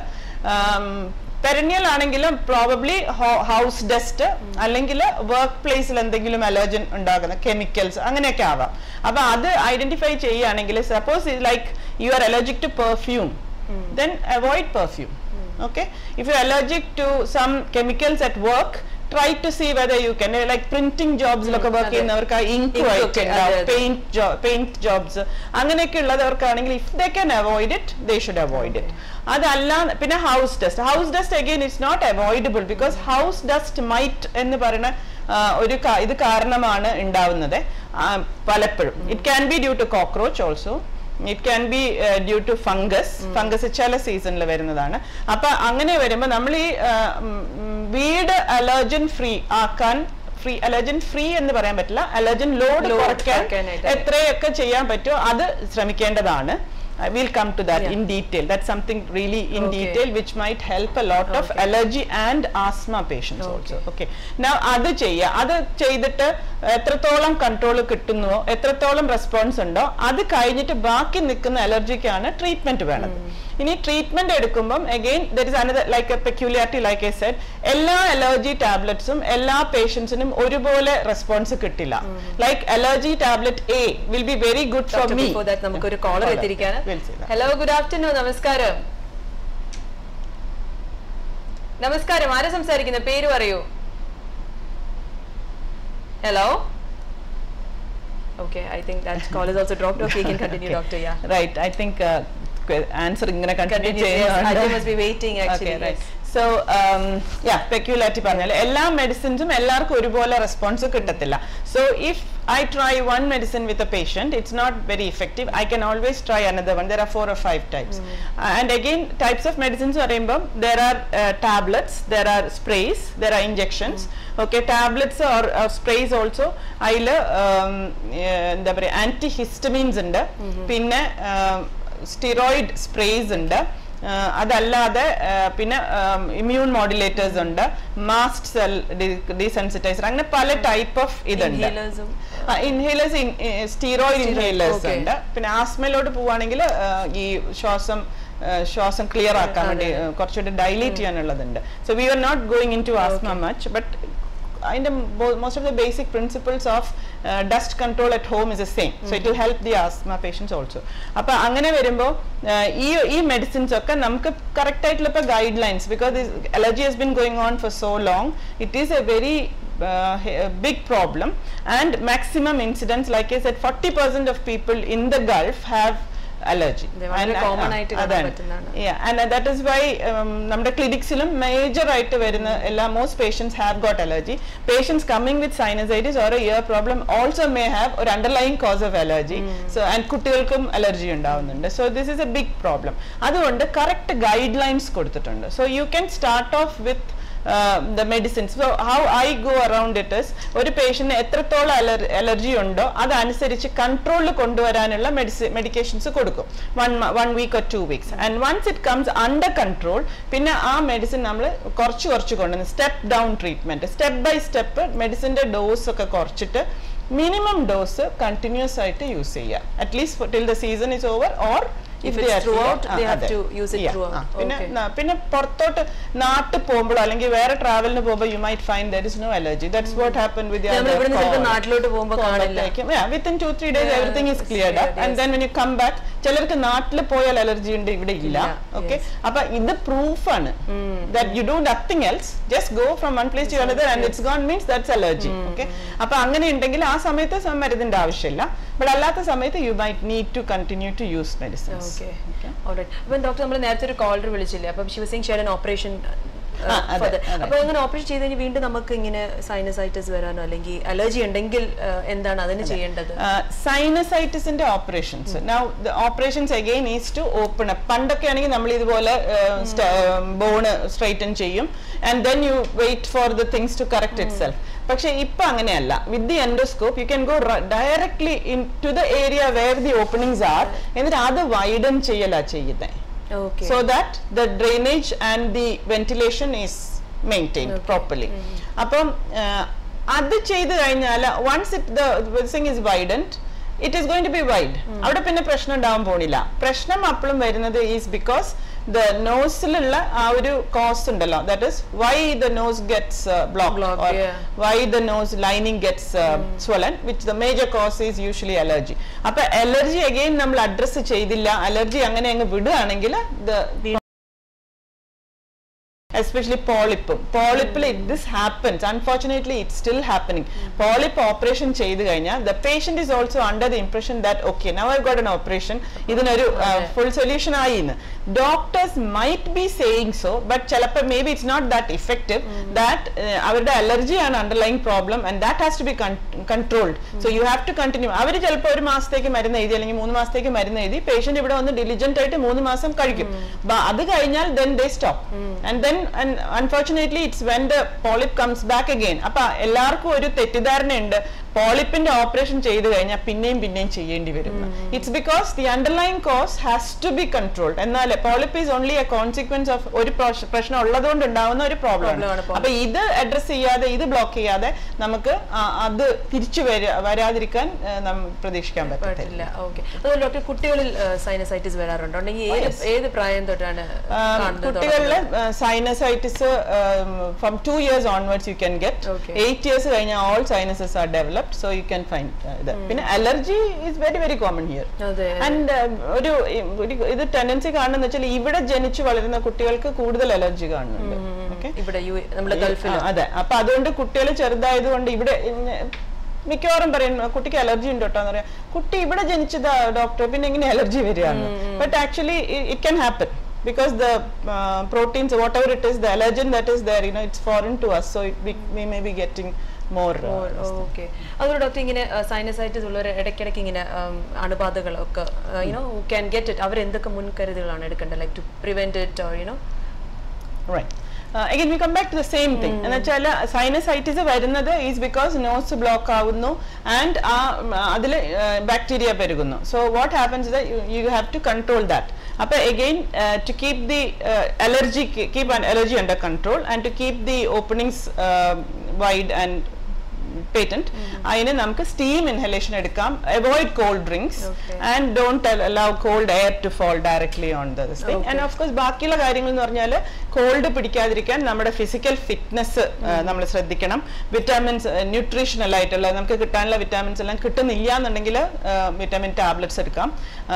പെരന്യൽ ആണെങ്കിലും പ്രോബബ്ലി ഹൗസ് ഡസ്റ്റ് അല്ലെങ്കിൽ വർക്ക് പ്ലേസിൽ എന്തെങ്കിലും അലർജൻ ഉണ്ടാകുന്ന കെമിക്കൽസ് അങ്ങനെയൊക്കെ ആവാം അപ്പൊ അത് ഐഡന്റിഫൈ ചെയ്യുകയാണെങ്കിൽ suppose like you are allergic to perfume then avoid perfume okay if you're allergic to some chemicals at work try to see whether you can like printing ജോബ്സിലൊക്കെ വർക്ക് അതെ. ചെയ്യുന്നവർക്ക് ആ ഇങ്ക് Ink വൈറ്റ് ഒക്കെ, ഉണ്ടാവും അതെ, അതെ. പെയിന്റ് പെയിന്റ് ജോബ്സ് അങ്ങനെയൊക്കെ ഉള്ളവർക്കാണെങ്കിൽ if they can avoid it they should avoid it അതല്ല പിന്നെ house dust house dust again it's not avoidable because house dust mite എന്ന് പറയുന്ന ആ, ഒരു കാ- ഇത് കാരണമാണ് ഉണ്ടാവുന്നത് ആ, പലപ്പോഴും it can be due to cockroach also it can be due to fungus fungus ചില സീസണിൽ വരുന്നതാണ് അപ്പൊ അങ്ങനെ വരുമ്പോൾ നമ്മൾ ഈ ആ, ഉം, ഉം, വീട് അലർജൻ ഫ്രീ ആക്കാൻ ഫ്രീ അലർജൻ ഫ്രീ എന്ന് പറയാൻ പറ്റില്ല അലർജൻ ലോഡ് Load കുറയ്ക്കാൻ കുറയ്ക്കാനായിട്ട്. എത്രയൊക്കെ ചെയ്യാൻ പറ്റുമോ അത് ശ്രമിക്കേണ്ടതാണ് will come to that Yeah. In detail that something really in Okay. Detail which might help a lot of Okay. Allergy and asthma patients also okay അത് ചെയ്യുക അത് ചെയ്തിട്ട് എത്രത്തോളം കൺട്രോൾ കിട്ടുന്നുവോ എത്രത്തോളം റെസ്പോൺസ് ഉണ്ടോ അത് കഴിഞ്ഞിട്ട് ബാക്കി നിൽക്കുന്ന അലർജിക്കാണ് ട്രീറ്റ്മെന്റ് വേണ്ടത് ഇനി ട്രീറ്റ്മെന്റ് എടുക്കുമ്പം again there is another like a peculiarity like a said എല്ലാ അലർജി ടാബ്ലറ്റ്സും എല്ലാ പേഷ്യൻസിനും ഒരുപോലെ റെസ്പോൺസ് കിട്ടില്ല like allergy tablet a will be very good for Doctor, മീ before that നമുക്കൊരു കോളർ എത്തിയിരിക്കാണ് ഹലോ ഗുഡ് ആഫ്റ്റർനൂൺ നമസ്കാരം നമസ്കാരം ആരാ സംസാരിക്കുന്നത് പേര് പറയൂ hello okay I think that call is also drop okay can continue doctor yeah right I think answer ഇങ്ങനെ continue Continue, yes. Ajay must be waiting actually, yes. So yeah peculiarity പറഞ്ഞാൽ എല്ലാ മെഡിസിൻസും എല്ലാവർക്കും ഒരുപോലെ റെസ്പോൺസ് കിട്ടത്തില്ല so if I try one medicine with a patient it's not very effective I can always try another one there are four or five types and again types of medicines പറയുമ്പോൾ there are tablets there are sprays there are injections okay tablets or sprays also അതിൽ എന്താ പറയുക ആന്റി ഹിസ്റ്റമീൻസ് ഉണ്ട് പിന്നെ സ്റ്റിറോയിഡ് സ്പ്രേസ് ഉണ്ട് ആ, അതല്ലാതെ ആ, പിന്നെ ഇമ്മ്യൂൺ മോഡുലേറ്റേഴ്സ് ഉണ്ട് മാസ്റ്റ് സെൽ ഡീസെൻസിറ്റൈസർ അങ്ങനെ പല ടൈപ്പ് ഓഫ് ഇതുണ്ട് Inhalers ഉം, ഇൻഹേലേഴ്സ് സ്റ്റീറോയിഡ് ഇൻഹേലേഴ്സ് okay. ഉണ്ട് പിന്നെ ആസ്മയിലോട്ട് പോവുകയാണെങ്കിൽ ഈ ശ്വാസം ആ, ശ്വാസം ക്ലിയർ ആക്കാൻ വേണ്ടി ആ, കുറച്ചുകൂടി ഡൈലേറ്റ് ചെയ്യാനുള്ളതുണ്ട് so we are not going into asthma much but അതിന്റെ most of the basic principles of dust control at home is a same so it will help the asthma patients also അപ്പൊ അങ്ങനെ വരുമ്പോൾ ഈ ഈ മെഡിസിൻസ് ഒക്കെ നമുക്ക് കറക്റ്റ് ആയിട്ടുള്ള ഇപ്പൊ guidelines because allergy has been going on for so long it is a very big problem and maximum incidents like I said 40% of people in the Gulf have allergy ഇത് വളരെ And, common uh, ആയിട്ട് കാണാൻ അതാണ്. പറ്റുന്നതാണ്. Yeah, and that is why um, നമ്മുടെ ക്ലിനിക്സിലും മേജർ ആയിട്ട് വരുന്ന എല്ലാ most patients have got allergy patients coming with sinusitis or ear problem also may have ഒരു underlying cause of allergy so and കുട്ടികൾക്കും അലർജി ഉണ്ടാവുന്നുണ്ട് so this is a big problem അതുകൊണ്ട് കറക്റ്റ് ഗൈഡ് ലൈൻസ് കൊടുത്തിട്ടുണ്ട് so you can start off with the medicines so how I go around it is ഒരു പേഷ്യന്റിന് എത്രത്തോളം അലർജി ഉണ്ടോ അതനുസരിച്ച് കൺട്രോളിൽ കൊണ്ടുവരാനുള്ള മെഡിസി മെഡിക്കേഷൻസ് കൊടുക്കും one one week or to weeks and once it comes under control പിന്നെ ആ മെഡിസിൻ നമ്മൾ കുറച്ച് കുറച്ച് കൊണ്ടുവന്ന് step down treatment step by step മെഡിസിന്റെ ഡോസ് ഒക്കെ കുറച്ചിട്ട് മിനിമം ഡോസ് കണ്ടിന്യൂസ് ആയിട്ട് യൂസ് ചെയ്യുക at least till the season is over or If it's throughout, they have to use it throughout. പിന്നെ Okay. ന- പിന്നെ പുറത്തോട്ട് നാട്ടിൽ പോകുമ്പോഴോ അല്ലെങ്കിൽ വേറെ ട്രാവലിന് പോകുമ്പോൾ you might find there is no allergy that's what happen with നമ്മൾ ഇവിടുന്ന് ചിലപ്പോൾ നാട്ടിലോട്ട് പോകുമ്പോൾ കാണില്ല within two three days Yeah, everything is it's cleared cleared, and then when you come back ചിലർക്ക് നാട്ടിൽ പോയാൽ അലർജി ഉണ്ട് ഇവിടെ ഇല്ല ഇല്ല, ഓക്കെ yes. അപ്പൊ ഇത് പ്രൂഫാണ് that you do nothing else just go from one place to another and it's gone means that's allergy okay അപ്പൊ അങ്ങനെ ഉണ്ടെങ്കിൽ ആ സമയത്ത് സ- മരുന്നിന്റെ ആവശ്യമില്ല ബട്ട് അല്ലാത്ത സമയത്ത് you might need to continue to use medicines okay alright അപ്പം ഡോക്ടർ നമ്മൾ നേരത്തെ ഒരു കോളർ വിളിച്ചില്ലേ അപ്പം ഷി വാസ് ഷെയർ ഓപ്പറേഷൻ ആ, അതെ, അതെ. അപ്പൊ അങ്ങനെ ഓപ്പറേഷൻ ചെയ്ത് കഴിഞ്ഞ് വീണ്ടും നമുക്ക് ഇങ്ങനെ സൈനസൈറ്റിസ് വരാനോ അല്ലെങ്കിൽ അലർജി ഉണ്ടെങ്കിൽ ആ, എന്താണ് അതിന് ചെയ്യേണ്ടത് സൈനസൈറ്റിസിന്റെ operations now the operations again is to open up പണ്ടൊക്കെ ആണെങ്കിൽ നമ്മൾ ഇതുപോലെ ബോണ് സ്ട്രൈറ്റൻ ചെയ്യും and then you wait for the things to correct itself പക്ഷെ ഇപ്പൊ അങ്ങനെയല്ല with the endoscope you can go directly into the area where the openings are എന്നിട്ട് അത് വൈഡൻ ചെയ്യലാ ചെയ്യുന്നത് okay so that the drainage and the ventilation is maintained properly അപ്പം uh, അത് ചെയ്ത് കഴിഞ്ഞാൽ once it the thing is widened it is going to be wide അവിടെ പിന്നെ പ്രശ്നം ഉണ്ടാവാൻ പോണില്ല പ്രശ്നം അപ്പോഴും വരുന്നത് ഈസ് ബിക്കോസ് ദ നോസിലുള്ള ആ ഒരു കോസ് ഉണ്ടല്ലോ that is why the nose gets Blocked, block yeah. why the nose lining gets uh, swollen which the major cause is usually allergy അപ്പൊ അലർജി അഗെയിൻ നമ്മൾ അഡ്രസ് ചെയ്തില്ല അലർജി അങ്ങനെ അങ്ങ് വിടുകയാണെങ്കിൽ എസ്പെഷ്യലി പോളിപ്പും പോളിപ്പിൽ this happens unfortunately it still happening polyp operation ചെയ്ത് കഴിഞ്ഞാൽ the patient is also under the impression that okay now I got an operation ഇതിനൊരു ഫുൾ സൊല്യൂഷൻ ആയി എന്ന് doctors might be saying so but ചിലപ്പോൾ maybe it's not that effective that അവരുടെ അലർജിയാണ് underlying problem and that has to be controlled so you have to continue അവർ ചിലപ്പോൾ ഒരു മാസത്തേക്ക് മരുന്ന് എഴുതി അല്ലെങ്കിൽ മൂന്ന് മാസത്തേക്ക് മരുന്ന് എഴുതി പേഷ്യന്റ് ഇവിടെ വന്ന് ഡിലിജന്റ് ആയിട്ട് മൂന്ന് മാസം കഴിക്കും ബ- അത് കഴിഞ്ഞാൽ then they stop and then unfortunately it's when the polyp comes back again അപ്പൊ എല്ലാവർക്കും ഒരു തെറ്റിദ്ധാരണയുണ്ട് പോളിപ്പിന്റെ ഓപ്പറേഷൻ ചെയ്തു കഴിഞ്ഞാൽ പിന്നെയും പിന്നെയും ചെയ്യേണ്ടി വരും it's because the underline cause has to be controlled എന്നാൽ polyp is only a consequence of ഒരു പ്രശ്ന- പ്രശ്നം ഉള്ളതുകൊണ്ട് ഉണ്ടാവുന്ന ഒരു പ്രോബ്ലം Problem ആണ് polyp. അപ്പൊ ഇത് അഡ്രസ് ചെയ്യാതെ ഇത് ബ്ലോക്ക് ചെയ്യാതെ നമുക്ക് ആ, അത് തിരിച്ചു വര- വരാതിരിക്കാൻ ആ, നം- പ്രതീക്ഷിക്കാൻ പറ്റത്തില്ല പറ്റില്ല ഓക്കെ അതുപോലെ ഡോക്ടർ കുട്ടികളിൽ സൈനസൈറ്റിസ് വരാറുണ്ടോ ഉണ്ടെങ്കിൽ ഏത് ഏത് പ്രായം തൊട്ടാണ് കാണുന്നത് കുട്ടികളിലെ sinusitis from two years onwards you can get Okay. Eight years കഴിഞ്ഞാൽ all sinuses are developed so you can find ഇത് പിന്നെ allergy is very very common here അതെ ആൻഡ് ഒരു ഒരു ഇത് ടെൻഡൻസി കാണുന്ന വെച്ചാൽ ഇവിടെ ജനിച്ചു വളരുന്ന കുട്ടികൾക്ക് കൂടുതൽ അലർജി കാണുന്നുണ്ട് ഓക്കെ ഇവിടെ യു നമ്മുടെ ഗൾഫിൽ ആ, അതെ അപ്പൊ അതുകൊണ്ട് കുട്ടികൾ ചെറുതായതുകൊണ്ട് ഇവിടെ ഇങ്ങ- മിക്കവാറും പറയും കുട്ടിക്ക് അലർജി ഉണ്ട് കേട്ടോ എന്ന് പറയാം കുട്ടി ഇവിടെ ജനിച്ചതാ ഡോക്ടർ പിന്നെ എങ്ങനെ അലർജി വരികയാണ് but actually it can happen because the uh, proteins whatever it is the allergen that is there you know it's foreign to us so it, we, we may be getting more uh, okay അതുപോലെ ഡോക്ടർ ഇങ്ങനെ സൈനസൈറ്റിസ് ഉള്ളവർ ഇടയ്ക്കിടയ്ക്ക് ഇങ്ങനെ um, അണുബാധകളൊക്കെ യുനോ ക്യാൻ ഗെറ്റ് ഇറ്റ് അവർ എന്തൊക്കെ മുൻകരുതലുകളാണ് എടുക്കേണ്ടത് like to prevent it or you know right again we come back to the same thing എന്ന് വെച്ചാൽ സൈനസൈറ്റിസ് വരുന്നത് ഈസ് ബിക്കോസ് നോസ് ബ്ലോക്ക് ആവുന്നു ആൻഡ് ആ അതിൽ ബാക്ടീരിയ പെരുകുന്നു so what happens you have to control that അപ്പൊ again to keep the allergy keep an allergy under control and to keep the openings wide and patent അതിന് നമുക്ക് സ്റ്റീം ഇൻഹലേഷൻ എടുക്കാം avoid cold drinks Okay. And don't allow cold air to fall directly on this thing and of course ബാക്കിയുള്ള കാര്യങ്ങൾ എന്ന് പറഞ്ഞാൽ കോൾഡ് പിടിക്കാതിരിക്കാൻ നമ്മുടെ ഫിസിക്കൽ ഫിറ്റ്നസ് നമ്മൾ ശ്രദ്ധിക്കണം വിറ്റാമിൻസ് ന്യൂട്രീഷണൽ ആയിട്ടുള്ള നമുക്ക് കിട്ടാനുള്ള വിറ്റാമിൻസ് എല്ലാം കിട്ടുന്നില്ല എന്നുണ്ടെങ്കിൽ വിറ്റാമിൻ ടാബ്ലറ്റ്സ് എടുക്കാം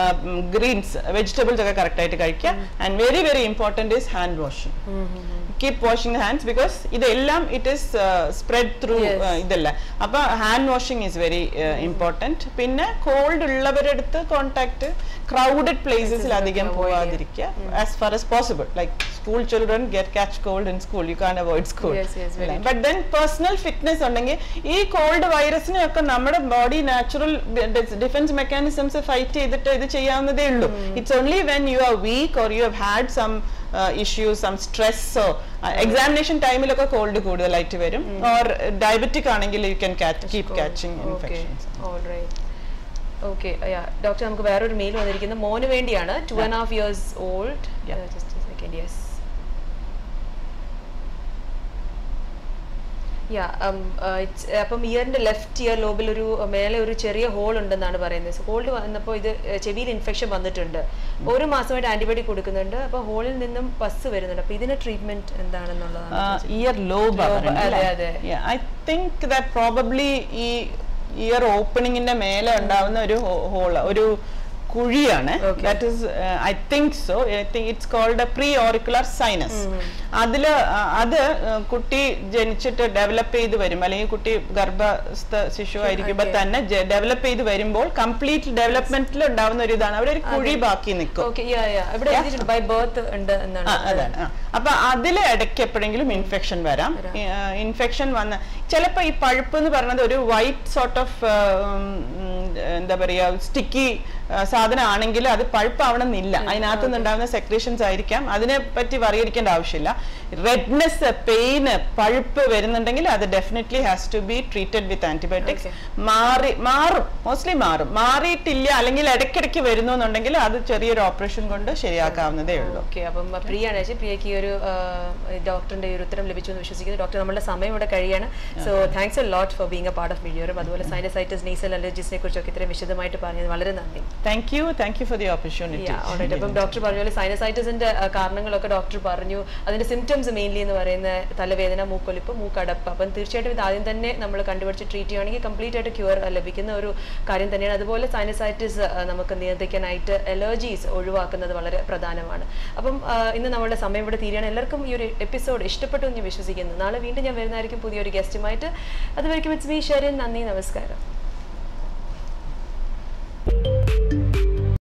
ഗ്രീൻസ് വെജിറ്റബിൾസ് ഒക്കെ കറക്റ്റ് ആയിട്ട് കഴിക്കുക and very very important is hand washing keep washing hands because ഇതെല്ലാം it is spread through Yes. ഇതല്ല അപ്പൊ hand washing is very important പിന്നെ കോൾഡ് ഉള്ളവരുടെ അടുത്ത് കോണ്ടാക്ട് ക്രൗഡഡ് പ്ലേസസിൽ അധികം avoid പോവാതിരിക്കുക as far as possible like school children get catch cold in school you can avoid school Yes, yes, very but then personal fitness ഉണ്ടെങ്കിൽ ഈ കോൾഡ് വൈറസിനെയൊക്കെ നമ്മുടെ body natural defence mechanisms fight ചെയ്തിട്ട് ഇത് ചെയ്യാവുന്നതേ ഉള്ളൂ it's only when you are weak or you have had some issues some സ്ട്രെസ്സോ എക്സാമിനേഷൻ ടൈമിലൊക്കെ കോൾഡ് കൂടുതലായിട്ട് വരും ഓർ ഡയബറ്റിക് ആണെങ്കിൽ you can keep catching infections okay doctor നമുക്ക് വേറൊരു മെയിൽ വന്നിരിക്കുന്നത് മോന് വേണ്ടിയാണ് two and half years old Yeah. Just second yes yeah അപ്പം ഇയറിന്റെ ലെഫ്റ്റ് ഇയർ ലോബിൽ ഒരു uh, മേലെ ഒരു ചെറിയ ഹോൾ ഉണ്ടെന്നാണ് പറയുന്നത് ഹോളിൽ വന്നപ്പോൾ ഇത് uh, ചെവിയിൽ ഇൻഫെക്ഷൻ വന്നിട്ടുണ്ട് ഒരു മാസമായിട്ട് ആന്റിബയോട്ടിക് കൊടുക്കുന്നുണ്ട് അപ്പോൾ ഹോളിൽ നിന്നും പസ് വരുന്നുണ്ട് അപ്പോൾ ഇതിന് ട്രീറ്റ്മെന്റ് എന്താണെന്നുള്ളതാണ് ഇയർ ലോബ് Lobe, അതെ, അതെ. ഐ തിങ്ക് ദാറ്റ് പ്രോബബ്ലി ഈ ഇയർ ഓപ്പണിങ്ങിന്റെ മേലെ ഉണ്ടാവുന്ന ഒരു ഹോൾ ഒരു കുഴിയാണ് Okay. That is I think so I think it's called a pre auricular sinus അതില് ആ, അത് ആ, കുട്ടി ജനിച്ചിട്ട് ഡെവലപ്പ് ചെയ്ത് വരും അല്ലെങ്കിൽ കുട്ടി ഗർഭസ്ഥ ശിശു ആയിരിക്കുമ്പോൾ Okay. തന്നെ ഡെവലപ്പ് ചെയ്ത് വരുമ്പോൾ കംപ്ലീറ്റ് ഡെവലപ്മെന്റിൽ ഉണ്ടാവുന്ന ഒരു ഇതാണ് അവിടെ ഒരു കുഴി ബാക്കി നിൽക്കും ഓക്കെ യാ യാ ഇവിടെ എഴുതിയിട്ടുണ്ട് ബൈ ബർത്ത് ഉണ്ട് എന്നാണ് ആ, അതാണ് ആ. അപ്പൊ അതിൽ ഇടയ്ക്ക് എപ്പോഴെങ്കിലും ഇൻഫെക്ഷൻ വരാം ഇൻഫെക്ഷൻ വന്ന് ചിലപ്പോ ഈ പഴുപ്പ് എന്ന് പറയുന്നത് ഒരു വൈറ്റ് സോർട്ട് ഓഫ് എന്താ പറയാ സ്റ്റിക്കി സാധനം ആണെങ്കിൽ അത് പഴുപ്പാവണമെന്നില്ല അതിനകത്ത് നിന്നുണ്ടാകുന്ന സെക്രീഷൻസ് ആയിരിക്കാം അതിനെ പറ്റി വറിയടിക്കേണ്ട ആവശ്യമില്ല റെഡ്നെസ് പെയിന് പഴുപ്പ് വരുന്നുണ്ടെങ്കിൽ അത് definitely has to be treated with antibiotics മാറി മാറും മോസ്റ്റ്ലി മാറും മാറിയിട്ടില്ല അല്ലെങ്കിൽ ഇടയ്ക്കിടയ്ക്ക് വരുന്നു എന്നുണ്ടെങ്കിൽ അത് ചെറിയൊരു ഓപ്പറേഷൻ കൊണ്ട് ശരിയാക്കാവുന്നതേ ഉള്ളൂ ഓക്കെ അപ്പം പ്രിയാണ് ചേച്ചി പ്രിയക്ക് ഈ ഒരു ഡോക്ടറിന്റെ ഒരു ഉത്തരം ലഭിച്ചു എന്ന് വിശ്വസിക്കുന്നു ഡോക്ടർ നമ്മുടെ സമയം ഇവിടെ കഴിയാണ് so thanks a lot for being a part of മീഡിയോറും അതുപോലെ സൈനസൈറ്റിസ് നീസൽ അലർജീസിനെ കുറിച്ചൊക്കെ കുറിച്ചൊക്കെ ഇത്രയും വിശദമായിട്ട് പറഞ്ഞത് വളരെ നന്ദി thank you thank you for the opportunity Yeah, alright. അപ്പം ഡോക്ടർ പറഞ്ഞ പോലെ സൈനസൈറ്റിസിന്റെ കാരണങ്ങളൊക്കെ ഡോക്ടർ പറഞ്ഞു അതിന്റെ സിംറ്റംസ് മെയിൻലി എന്ന് പറയുന്ന തലവേദന മൂക്കൊലിപ്പ് മൂക്കടപ്പ് അപ്പം തീർച്ചയായിട്ടും ഇത് ആദ്യം തന്നെ നമ്മൾ കണ്ടുപിടിച്ച് ട്രീറ്റ് ചെയ്യുകയാണെങ്കിൽ കംപ്ലീറ്റ് ആയിട്ട് ക്യൂർ ലഭിക്കുന്ന ഒരു കാര്യം തന്നെയാണ് അതുപോലെ സൈനസൈറ്റിസ് നമുക്ക് നിയന്ത്രിക്കാനായിട്ട് അലർജീസ് ഒഴിവാക്കുന്നത് വളരെ പ്രധാനമാണ് അപ്പം ആ, ഇന്ന് നമ്മളുടെ സമയം ഇവിടെ തീരുകയാണ് എല്ലാവർക്കും ഈ ഒരു എപ്പിസോഡ് ഇഷ്ടപ്പെട്ടു എന്ന് ഞാൻ വിശ്വസിക്കുന്നു നാളെ വീണ്ടും ഞാൻ വരുന്നതായിരിക്കും പുതിയൊരു ഗസ്റ്റുമായിട്ട് അതുവരെയും ഇറ്റ്സ് മീ ഷെറിൻ നന്ദി നമസ്കാരം